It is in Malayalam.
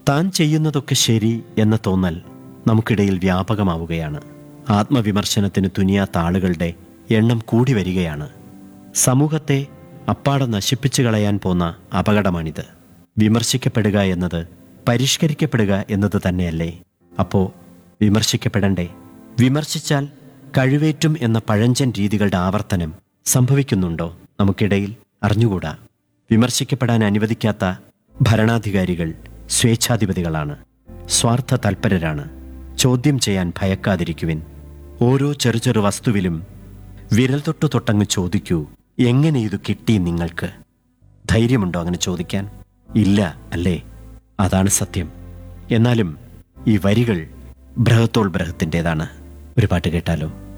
താൻ ചെയ്യുന്നതൊക്കെ ശരി എന്ന തോന്നൽ നമുക്കിടയിൽ വ്യാപകമാവുകയാണ് ആത്മവിമർശനത്തിന് തുനിയാത്ത ആളുകളുടെ എണ്ണം കൂടി വരികയാണ് സമൂഹത്തെ അപ്പാടെ നശിപ്പിച്ചു കളയാൻ പോന്ന അപകടമാണിത് വിമർശിക്കപ്പെടുക എന്നത് പരിഷ്കരിക്കപ്പെടുക എന്നത് തന്നെയല്ലേ അപ്പോ വിമർശിക്കപ്പെടണ്ടേ വിമർശിച്ചാൽ കഴിവേറ്റും എന്ന പഴഞ്ചൻ രീതികളുടെ ആവർത്തനം സംഭവിക്കുന്നുണ്ടോ നമുക്കിടയിൽ അറിഞ്ഞുകൂടാ വിമർശിക്കപ്പെടാൻ അനുവദിക്കാത്ത ഭരണാധികാരികൾ സ്വേച്ഛാധിപതികളാണ് സ്വാർത്ഥ തൽപരരാണ് ചോദ്യം ചെയ്യാൻ ഭയക്കാതിരിക്കുവിൻ ഓരോ ചെറു ചെറു വസ്തുവിലും വിരൽ തൊട്ടു തൊട്ടങ്ങ് ചോദിക്കൂ എങ്ങനെ ഇത് കിട്ടി നിങ്ങൾക്ക് ധൈര്യമുണ്ടോ അങ്ങനെ ചോദിക്കാൻ ഇല്ല അല്ലേ അതാണ് സത്യം എന്നാലും ഈ വരികൾ ബൃഹത്തോൾ ബൃഹത്തിൻ്റെതാണ് ഒരു പാട്ട് കേട്ടാലോ